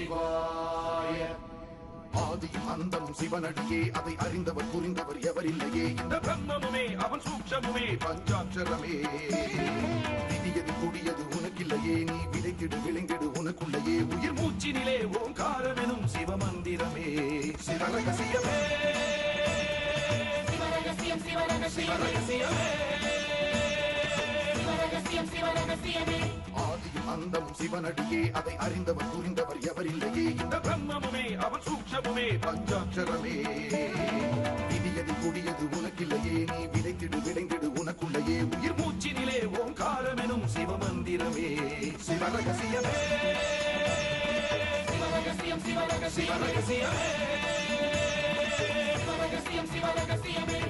சிவாய ஆதியும் அந்தம் சிவனடியே அதை அறிந்தவர் புரிந்தவர் எவரில்லையே இந்த பிரம்மமுமே அவன் சூக்ஷமுமே பஞ்சாட்சரமே விதியது கொடியது உனக்கில்லையே நீ விதைத்திடு விளைந்திடு உனக்குள்ளையே உயிர் மூச்சினிலே ஓங்காரமெனும் சிவமந்திரமே சிவரகசியமே சிவரகசியம் சிவரகசியமே சிவரகசியம் சிவரகசியமே ஆதியும் அந்தம் சிவனடியே அதை அறிந்தவர் புரிந்தவர் எவரில்லையே இந்த பிரம்மமுமே அவன் சூக்ஷமுமே பஞ்சாட்சரமே விதியது கொடியது உனக்கில்லையே நீ விதைத்திடு விளைந்திடு உனக்குள்ளையே உயிர் மூச்சினிலே ஓங்காரமெனும் சிவமந்திரமே சிவரகசியமே சிவரகசியம் சிவரகசியம் சிவரகசியமே சிவரகசியம் சிவரகசியமே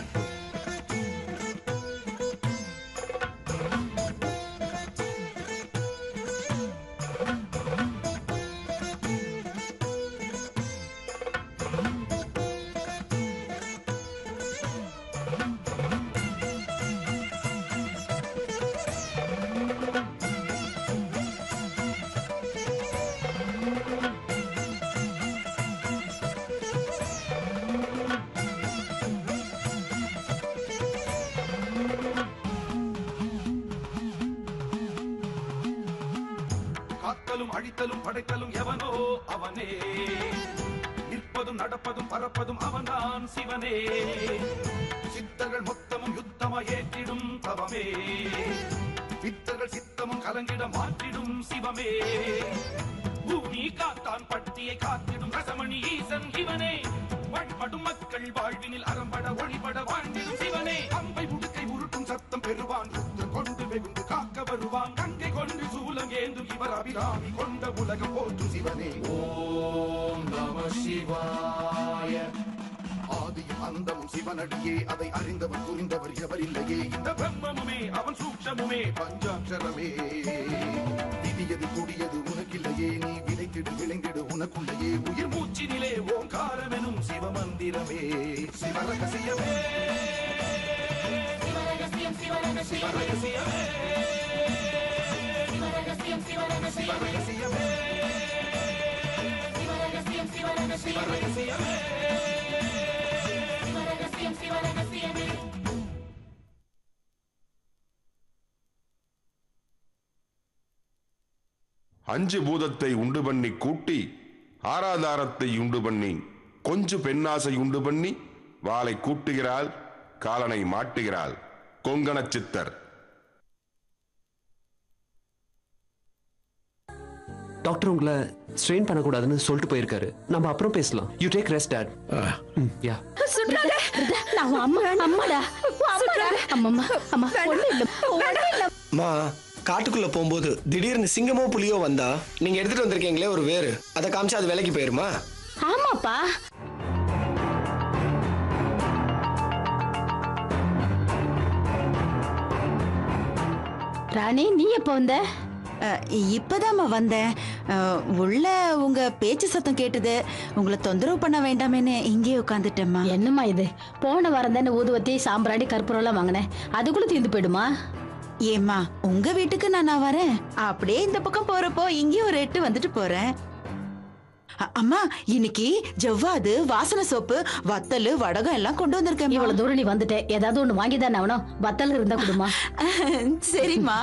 காத்தலும் அழித்தலும் படைத்தலும் எவனோ அவனே நிற்பதும் நடப்பதும் பறப்பதும் அவன்தான் சிவனே சித்தர்கள் மொத்தமும் யுத்தமா ஏற்றிடும் தவமே சித்தர்கள் சித்தமும் கலங்கிட மாற்றிடும் சிவமே பூமி காத்தான் பட்டியை காத்திடும் ரசமணி ஈசன் இவனே வழிபடும் மக்கள் வாழ்வினில் அறம்பட ஒளிபட வாழ்ந்திடும் சிவனே அம்பை முடுக்கை உருட்டும் சத்தம் பெறுவான் யுத்தம் கொண்டு வெகுண்டு காக்க வருவான் கங்கை கொண்டு சூலம் ஏந்தும் இவர் அபிராமி கொண்ட உலகம் போற்றும் சிவனே ஓம் நம சிவாய ஆதியும் அந்தம் சிவனடியே அதை அறிந்தவர் புரிந்தவர் எவரில்லையே இந்த பிரம்மமுமே அவன் சூக்ஷமுமே பஞ்சாட்சரமே விதியது கொடியது உனக்கில்லையே நீ விதைத்திடு விளைந்திடு உனக்குள்ளையே உயிர் மூச்சினிலே ஓங்காரமெனும் சிவமந்திரமே சிவரகசியமே சிவரகசியம் சிவரகசியம் ரகசியமே சிவரகசியம் சிவரகசியம் ரகசியமே சிவரகசியம் சிவரகசியம் ரகசியமே சிவரகசியம் சிவரகசியமே அஞ்சு பூதத்தை உண்டு பண்ணி கூட்டி ஆராதாரத்தை உண்டு பண்ணி கொஞ்சு பெண்ணாசை உண்டு பண்ணி வாளை கூட்டுகிறாள் காலனை மாட்டுகிறாள் கொங்கணச் சித்தர் டாக்டர் உங்களை ஸ்ட்ரெயின் பண்ணக்கூடாதுன்னு சொல்லிட்டு போயிருக்காரு நம்ம அப்புறம் பேசலாம் யூ டேக் ரெஸ்ட் டாட் யா சுற்றாத நான் உன் அம்மா அம்மாடா அம்மாடா அம்மா அம்மா ஒண்ணு இல்ல ஒண்ணு இல்ல மா காட்டுக்குள்ள போகும்போது திடீர்னு சிங்கமோ புலியோ வந்தா நீங்க எடுத்துட்டு வந்திருக்கீங்களே ஒரு வேறு அதை காமிச்சா அது விலைக்கு போயிருமா ஆமாப்பா ராணி நீ எப்ப வந்த அஹ், இப்பதாம்மா வந்தேன் அஹ், உள்ள உங்க பேச்சு சத்தம் கேட்டது உங்களை தொந்தரவு பண்ண வேண்டாமேன்னு இங்கே உட்காந்துட்டேம்மா என்னம்மா இது போன வாரம் தானே ஊதுவத்தி சாம்பிராணி கற்பூரம் எல்லாம் வாங்கினேன் அதுக்குள்ள தீர்ந்து போயிடுமா ஏம்மா உங்க வீட்டுக்கு நான் நான் வரேன் அப்படியே இந்த பக்கம் போறப்போ இங்கேயும் ஒரு எட்டு வந்துட்டு போறேன் அ- அம்மா இன்னைக்கு ஜவ்வாது வாசனை சோப்பு வத்தல் வடகம் எல்லாம் கொண்டு வந்திருக்கேன் இவ்வளவு தூரம் நீ வந்துட்ட ஏதாவது ஒண்ணு வாங்கி தானே ஆகணும் வத்தல் இருந்தா கொடுமா சரிம்மா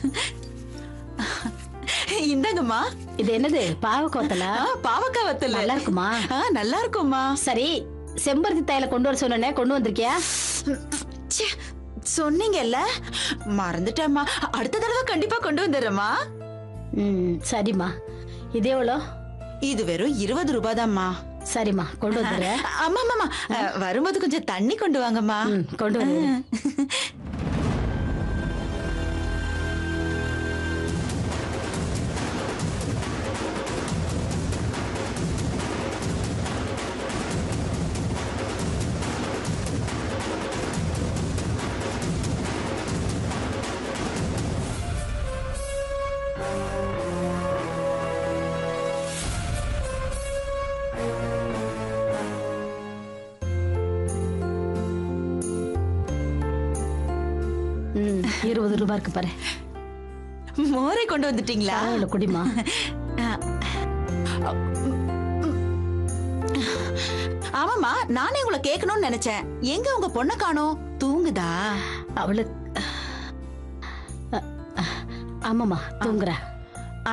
இந்தாங்கம்மா இது என்னது பாவக்கோத்தலா ஆ, பாவக்காய் வத்தல் நல்லா இருக்குமா ஆ, நல்லா இருக்கும்மா சரி செம்பருத்தி தைல கொண்டு வர சொன்னேனே கொண்டு வந்திருக்கியா ச்சே, சொன்னீங்கல்ல மறந்துட்டேம்மா அடுத்த தடவை கண்டிப்பா கொண்டு வந்துடுறேம்மா ம் சரிம்மா இது எவ்வளோ இது வெறும் இருபது ரூபாதாம்மா சரிம்மா கொண்டு வந்துடுறேன் ஆமா ஆமாமா அஹ், வரும்போது கொஞ்சம் தண்ணி கொண்டு வாங்கம்மா ம், கொண்டு வந்து ம் இருபது ரூபாய் இருக்கு பாரு மோரை கொண்டு வந்துட்டீங்களா பரவாயில்ல குடிமா ஆமாமா நானே உங்களை கேட்கணும்னு நினைச்சேன் எங்க உங்க பொண்ணை காணோம் தூங்குதா அவளுக்கு அ, அ, ஆமாம்மா தூங்குறா ஆ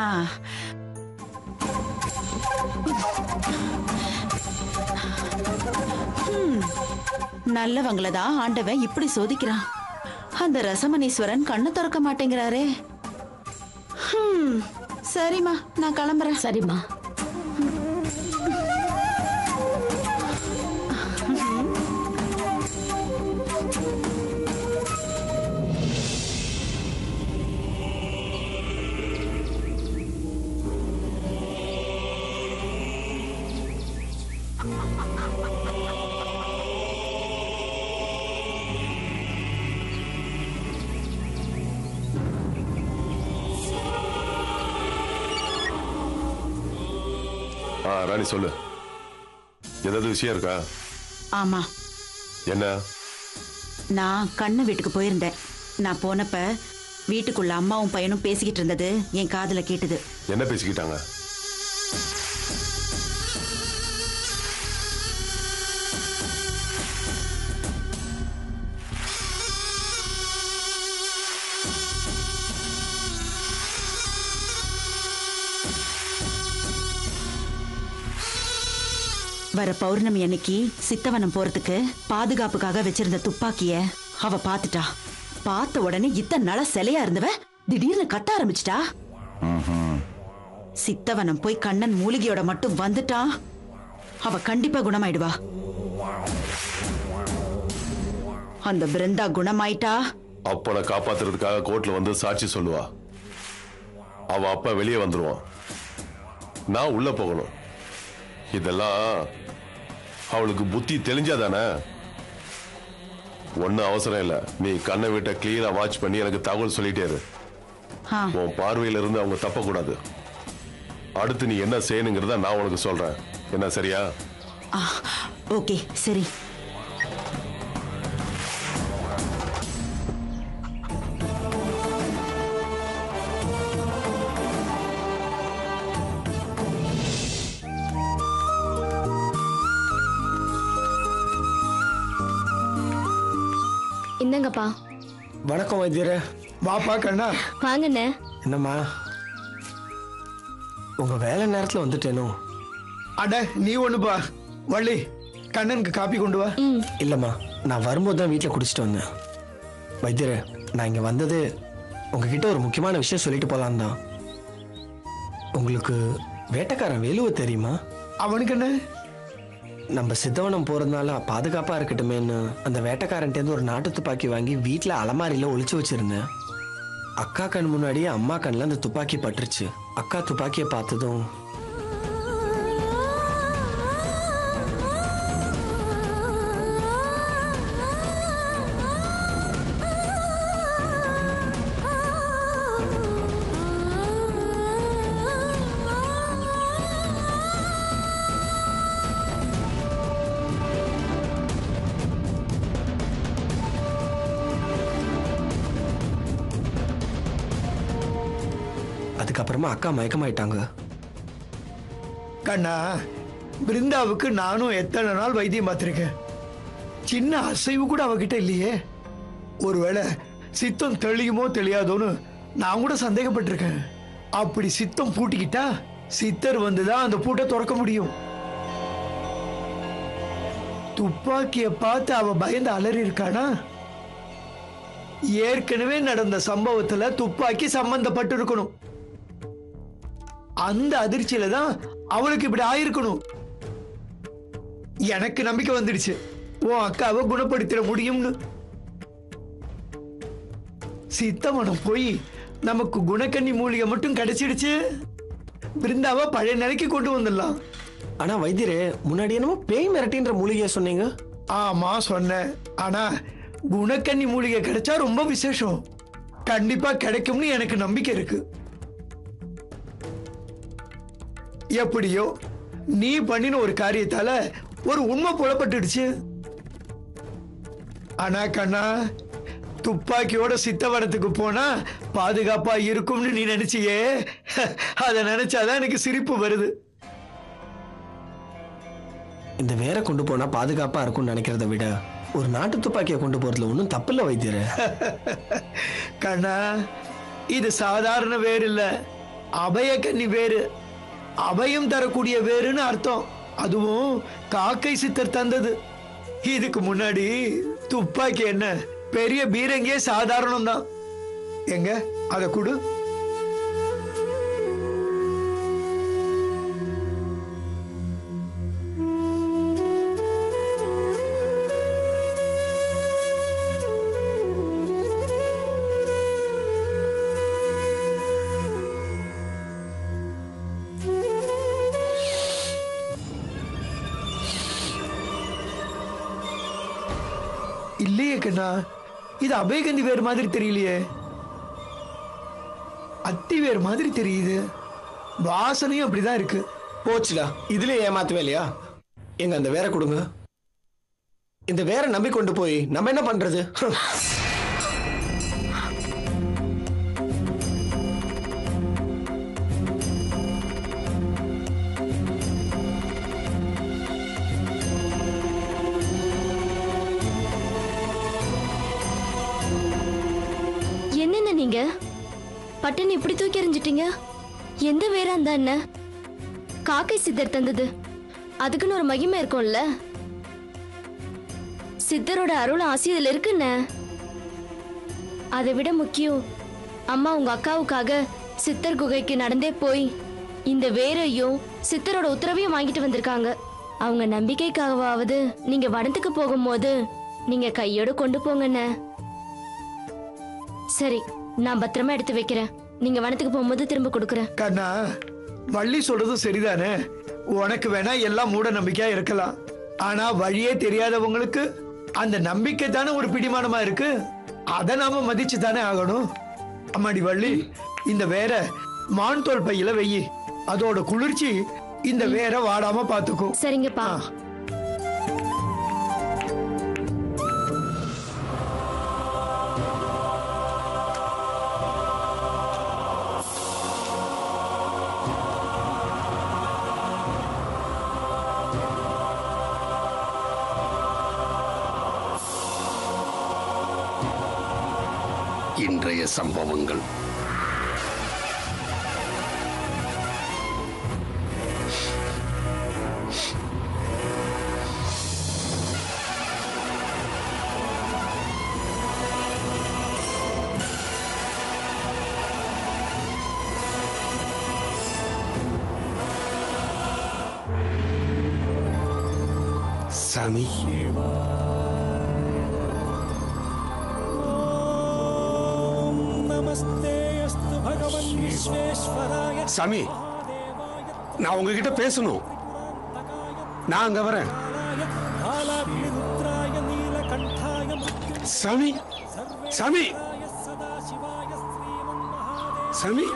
ஹம், நல்லவங்கள தான் ஆண்டவன் இப்படி சோதிக்கிறான் அந்த ரசமணீஸ்வரன் கண்ணு திறக்க மாட்டேங்கிறாரே ஹம், சரிம்மா நான் கிளம்புறேன் சரிம்மா ஆ ராணி சொல்லு ஏதாவது விஷயம் இருக்கா ஆமா என்ன நான் கண்ணு வீட்டுக்கு போயிருந்தேன் நான் போனப்ப வீட்டுக்குள்ள அம்மாவும் பையனும் பேசிக்கிட்டு இருந்தது என் காதுல கேட்டது என்ன பேசிக்கிட்டாங்க வர பௌர்ணமி அன்னைக்கு சித்தவனம் போறதுக்கு பாதுகாப்புக்காக வச்சிருந்த துப்பாக்கிய அவ பாத்துட்டா பார்த்த உடனே இத்தனை நாளா சிலையா இருந்தவ திடீர்னு கத்த ஆரம்பிச்சிட்டா சித்தவனம் போய் கண்ணன் மூலிகையோட மட்டும் வந்துட்டா அவ கண்டிப்பா குணமாயிடுவா அந்த பிருந்தா குணமாயிட்டா அப்பனை காப்பாத்துறதுக்காக கோர்ட்ல வந்து சாட்சி சொல்லுவா அவ அப்பா வெளியே வந்துருவான் நான் உள்ள போகணும் இதெல்லாம் அவளுக்கு புத்தி தெளிஞ்சாதானே ஒன்னும் அவசரம் இல்ல நீ கண்ணை விட்ட கிளியரா வாட்ச் பண்ணி எனக்கு தகவல் சொல்லிட்டே இரு ஆ, உன் பார்வையில இருந்து அவங்க தப்பக்கூடாது அடுத்து நீ என்ன செய்யணுங்கிறத நான் உனக்கு சொல்றேன் என்ன சரியா ஆ, ஓகே சரி இந்தங்கப்பா வணக்கம் வைத்தியரே வாப்பா கண்ணா வாங்கண்ணே என்னம்மா உங்க வேலை நேரத்துல வந்துட்டேனோ அட நீ ஒண்ணுப்பா வள்ளி கண்ணனுக்கு காப்பி கொண்டு வா ம் இல்லம்மா நான் வரும்போது தான் வீட்டில் குடிச்சிட்டு வந்தேன் வைத்தியரே நான் இங்க வந்தது உங்ககிட்ட ஒரு முக்கியமான விஷயம் சொல்லிட்டு போலாம் தான் உங்களுக்கு வேட்டைக்காரன் வேலுவை தெரியுமா அவனுக்கு என்ன நம்ம சித்தவனம் போறதுனால பாதுகாப்பா இருக்கட்டுமேன்னு அந்த வேட்டைக்காரன்ட்டேருந்து ஒரு நாட்டு துப்பாக்கி வாங்கி வீட்ல அலமாரியில ஒளிச்சு வச்சிருந்தேன் அக்கா கண் முன்னாடியே அம்மா கண்ணில் அந்த துப்பாக்கி பட்டுருச்சு அக்கா துப்பாக்கியை பார்த்ததும் அதுக்கப்புறமா அக்கா மயக்கமாயிட்டாங்க கண்ணா பிருந்தாவுக்கு நானும் எத்தனை நாள் வைத்தியம் பார்த்திருக்கேன் சின்ன அசைவு கூட அவகிட்ட இல்லையே ஒருவேளை சித்தம் தெளியுமோ தெளியாதோன்னு நான் கூட சந்தேகப்பட்டிருக்கேன் அப்படி சித்தம் பூட்டிக்கிட்டா சித்தர் வந்துதான் அந்த பூட்டை திறக்க முடியும் துப்பாக்கிய பார்த்து அவ பயந்து அலறி இருக்கானா ஏற்கனவே நடந்த சம்பவத்துல துப்பாக்கி சம்பந்தப்பட்டு இருக்கணும் அந்த அதிர்ச்சியில தான் அவளுக்கு இப்படி ஆயிருக்கணும் எனக்கு நம்பிக்கை வந்துடுச்சு உன் அக்காவை குணப்படுத்திட முடியும்னு சித்தமனம் போய் நமக்கு குணக்கண்ணி மூலிகை மட்டும் கிடைச்சிடுச்சு பிருந்தாவை பழைய நிலைக்கு கொண்டு வந்துடலாம் ஆனா வைத்தியரே முன்னாடி என்னமோ பேய் மிரட்டின்ற மூலிகையை சொன்னீங்க ஆமா சொன்னேன் ஆனா குணக்கண்ணி மூலிகை கிடைச்சா ரொம்ப விசேஷம் கண்டிப்பா கிடைக்கும்னு எனக்கு நம்பிக்கை இருக்கு எப்படியோ நீ பண்ணின ஒரு காரியத்தால ஒரு உண்மை புலப்பட்டுடுச்சு ஆனா கண்ணா துப்பாக்கியோட சித்தவனத்துக்கு போனா பாதுகாப்பா இருக்கும்னு நீ நினைச்சியே அதை நினைச்சாதான் எனக்கு சிரிப்பு வருது இந்த வேற கொண்டு போனா பாதுகாப்பா இருக்கும்னு நினைக்கிறத விட ஒரு நாட்டு துப்பாக்கியை கொண்டு போறதுல ஒன்றும் தப்பில்ல வைத்தியரே கண்ணா இது சாதாரண வேர் இல்ல அபயக்கன்னி வேறு அபயம் தரக்கூடிய வேறுன்னு அர்த்தம் அதுவும் காக்கை சித்தர் தந்தது இதுக்கு முன்னாடி துப்பாக்கி என்ன பெரிய பீரங்கியே சாதாரணம் தான் எங்க அதை கொடு இல்லையே கண்ணா இது அபயகந்தி வேறு மாதிரி தெரியலையே அத்தி வேறு மாதிரி தெரியுது வாசனையும் அப்படிதான் இருக்கு போச்சுடா இதுலயே ஏமாத்தவே இல்லையா எங்க அந்த வேற கொடுங்க இந்த வேற நம்பி கொண்டு போய் நம்ம என்ன பண்றது என்னென்ன நீங்க பட்டன் இப்படி தூக்கி எறிஞ்சிட்டீங்க எந்த வேற அந்த என்ன காக்கை சித்தர் தந்தது அதுக்குன்னு ஒரு மகிமை இருக்கும்ல சித்தரோட அருள் ஆசி இதுல இருக்குன்னு அதை விட முக்கியம் அம்மா உங்க அக்காவுக்காக சித்தர் குகைக்கு நடந்தே போய் இந்த வேரையும் சித்தரோட உத்தரவையும் வாங்கிட்டு வந்திருக்காங்க அவங்க நம்பிக்கைக்காகவாவது நீங்க வனத்துக்கு போகும்போது நீங்க கையோட கொண்டு போங்கண்ணே சரி நான் பத்திரமா எடுத்து வைக்கிறேன் நீங்க வனத்துக்கு போகும்போது திரும்ப கொடுக்குறேன் கண்ணா வள்ளி சொல்றதும் சரிதானே உனக்கு வேணா எல்லாம் மூட நம்பிக்கையா இருக்கலாம் ஆனா வழியே தெரியாதவங்களுக்கு அந்த நம்பிக்கை தானே ஒரு பிடிமானமா இருக்கு அதை நாம மதிச்சு தானே ஆகணும் அம்மாடி வள்ளி இந்த வேற மான் தோல் பையில வெயி அதோட குளிர்ச்சி இந்த வேற வாடாம பாத்துக்கும் சரிங்கப்பா ஆ. இன்றைய சம்பவங்கள் சாமி சாமி நான் உங்ககிட்ட பேசணும் நான் அங்க வரேன் சாமி சாமி சாமி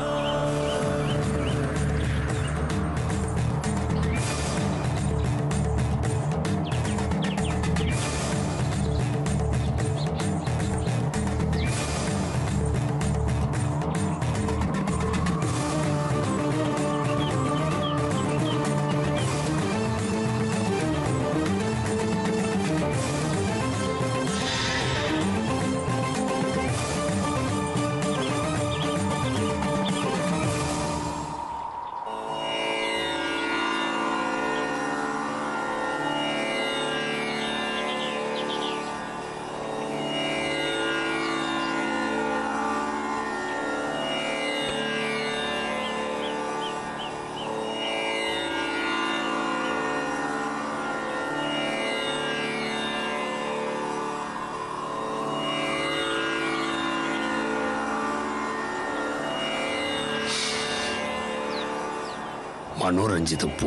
மனோரஞ்சித பூ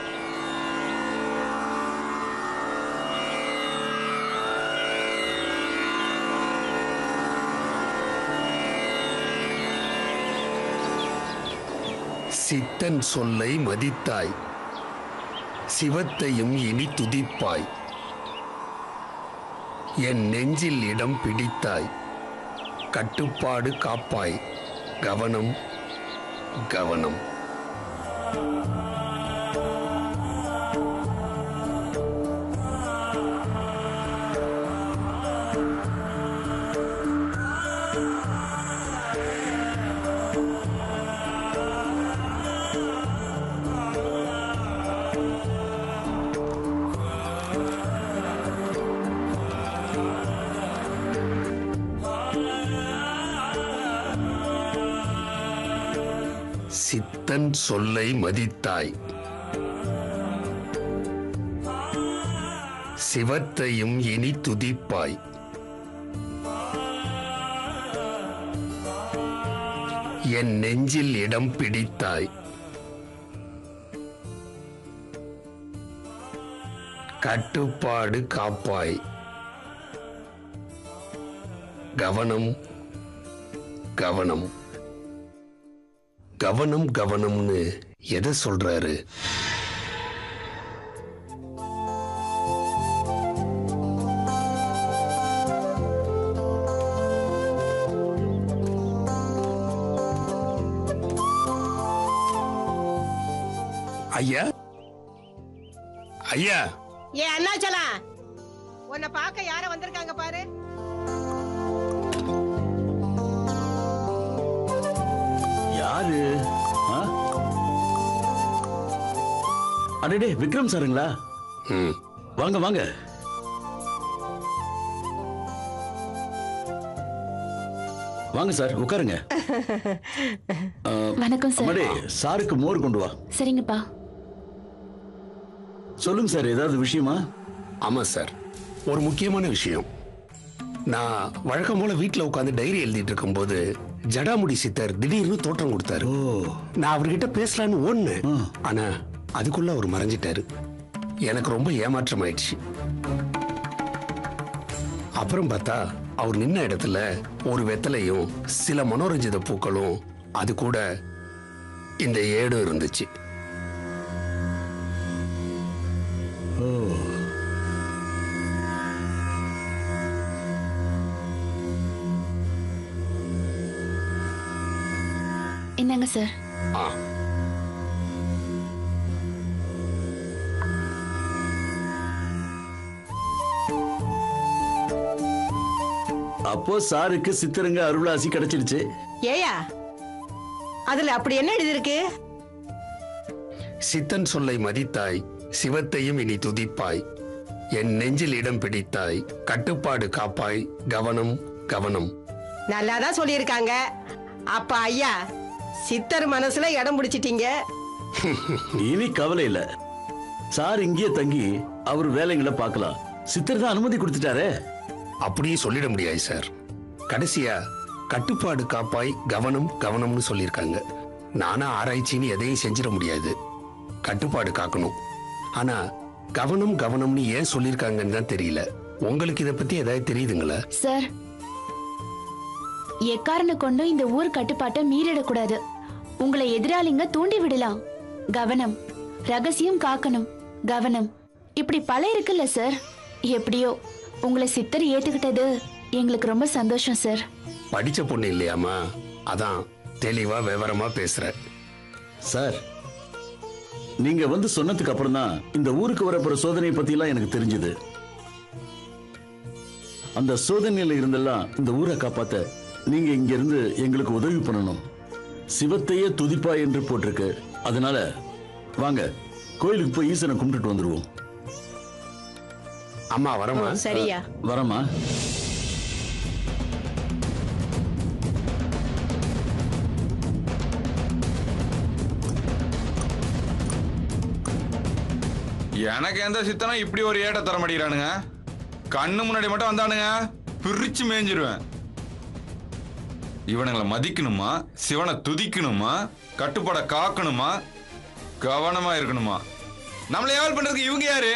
சித்தன் சொல்லை மதித்தாய் சிவத்தையும் இனி துதிப்பாய் என் நெஞ்சில் இடம் பிடித்தாய் கட்டுப்பாடு காப்பாய் கவனம் கவனம் சித்தன் சொல்லை மதித்தாய் சிவத்தையும் இனி துதிப்பாய் என் நெஞ்சில் இடம் பிடித்தாய் கட்டுப்பாடு காப்பாய் கவனம் கவனம் கவனம் கவனம்னு எதை சொல்றாரு ஐயா ஐயா ஏ அண்ணாச்சலா உன்னை பார்க்க யார வந்திருக்காங்க பாரு யாரு ஆ? அடடே விக்ரம் சாருங்களா ம் வாங்க வாங்க வாங்க சார் உட்காருங்க ஆ, வணக்கம் சார் அம்மாடே சாருக்கு மோர் கொண்டு வா சரிங்கப்பா சொல்லுங்க சார் ஏதாவது விஷயமா ஆமா சார் ஒரு முக்கியமான விஷயம் நான் வழக்கம் போல வீட்டில் உட்காந்து டைரி எழுதிட்டு இருக்கும்போது ஜடாமுடி சித்தர் திடீர்னு தோற்றம் கொடுத்தாரு நான் அவர்கிட்ட பேசலான்னு ஒண்ணு ஆனா அதுக்குள்ள அவர் மறைஞ்சிட்டாரு எனக்கு ரொம்ப ஏமாற்றம் ஆயிடுச்சு அப்புறம் பார்த்தா அவர் நின்ன இடத்துல ஒரு வெத்தலையும் சில மனோரஞ்சித பூக்களும் அது கூட இந்த ஏடும் இருந்துச்சு என்னங்க சார் ஆ அப்போ சாருக்கு சித்திரங்க அருளாசி கிடைச்சிடுச்சு ஏயா அதுல அப்படி என்ன எழுதிருக்கு சித்தன் சொல்லை மதித்தாய் சிவத்தையும் இனி துதிப்பாய் என் நெஞ்சில் இடம் பிடித்தாய் கட்டுப்பாடு காப்பாய் கவனம் கவனம் நல்லாதான் சொல்லியிருக்காங்க அப்ப ஐயா சித்தர் மனசுல இடம் பிடிச்சிட்டீங்க இனி கவலை இல்ல சார் இங்கேயே தங்கி அவர் வேலைங்களை பார்க்கலாம் சித்தர் தான் அனுமதி கொடுத்துட்டாரே அப்படியே சொல்லிட முடியாது சார் கடைசியா கட்டுப்பாடு காப்பாய் கவனம் கவனம்னு சொல்லியிருக்காங்க நானா ஆராய்ச்சின்னு எதையும் செஞ்சிட முடியாது கட்டுப்பாடு காக்கணும் ஆனா கவனம் கவனம்னு ஏன் சொல்லியிருக்காங்கன்னு தான் தெரியல உங்களுக்கு இதை பத்தி ஏதாவது தெரியுதுங்களா சார் எக்காரண கொண்டும் இந்த ஊர் கட்டுப்பாட்டை மீறிடக்கூடாது உங்களை எதிராளிங்க தூண்டி விடலாம் கவனம் ரகசியம் காக்கணும் கவனம் இப்படி பல இருக்குல்ல சார் எப்படியோ உங்களை சித்தர் ஏத்துக்கிட்டது எங்களுக்கு ரொம்ப சந்தோஷம் சார் படிச்ச பொண்ணு இல்லையாமா அதான் தெளிவா விவரமா பேசுற சார் நீங்க வந்து சொன்னதுக்கு அப்புறம் தான் இந்த ஊருக்கு வரப்போற சோதனை பத்தி எல்லாம் எனக்கு தெரிஞ்சது அந்த சோதனையில இருந்தெல்லாம் இந்த ஊரை காப்பாத்த நீங்க இங்க இருந்து எங்களுக்கு உதவி பண்ணணும் சிவத்தையே துதிப்பா என்று போட்டிருக்கு அதனால வாங்க கோயிலுக்கு போய் ஈசனை கும்பிட்டுட்டு வந்துருவோம் அம்மா வரமா சரியா வரமா எனக்கு எந்த சித்தனும் இப்படி ஒரு ஏட்ட தர மாட்டேங்கிறானுங்க கண்ணு முன்னாடி மட்டும் வந்தானுங்க பிரிச்சு மேய்ஞ்சிருவேன் இவனுங்களை மதிக்கணுமா சிவனை துதிக்கணுமா கட்டுப்பாட காக்கணுமா கவனமா இருக்கணுமா நம்மளை ஏவல் பண்றதுக்கு இவங்க யாரு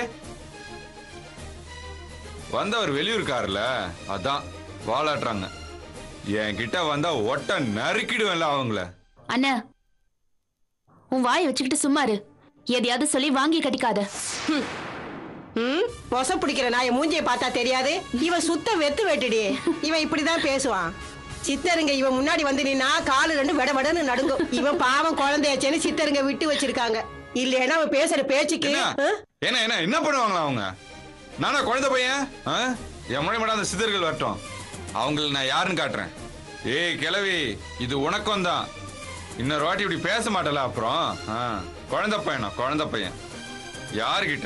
வந்தவர் வெளியூர்காரல அதான் வாலாட்டுறாங்க என்கிட்ட வந்தா ஒட்ட நறுக்கிடுவேன்ல அவங்கள அண்ணா உன் வாயை வச்சுக்கிட்டு சும்மா இரு எதையாவது சொல்லி வாங்கி கட்டிக்காத ம் மொச பிடிக்கிற நாய மூஞ்சிய பார்த்தா தெரியாது இவன் சுத்த வெத்து வெட்டுடி இவன் இப்படிதான் பேசுவான் சித்தருங்க இவன் முன்னாடி வந்து நின்னா காலு ரெண்டு விட விடன்னு நடுங்கும் இவன் பாவம் குழந்தையாச்சேன்னு சித்தருங்க விட்டு வச்சிருக்காங்க இல்லைன்னா அவன் பேசுற பேச்சுக்கு என்ன ஆ? என்ன என்ன என்ன பண்ணுவாங்களா அவங்க நானா குழந்தை பையன் ஆ? என் முறை மட்டும் அந்த சித்தர்கள் வரட்டும் அவங்கள நான் யாருன்னு காட்டுறேன் ஏய் கிழவி இது உனக்கும் தான் இன்னொரு வாட்டி இப்படி பேச மாட்டல அப்புறம் ஆ, குழந்தை பையனா குழந்தை பையன் யாருகிட்ட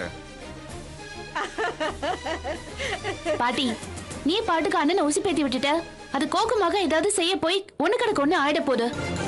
பாட்டி நீ பாட்டுக்கு அண்ணனை உசி பேத்தி விட்டுட்ட அது கோக்கமாக ஏதாவது செய்ய போய் ஒண்ணு கிடக்கு ஒண்ணு ஆயிட போகுது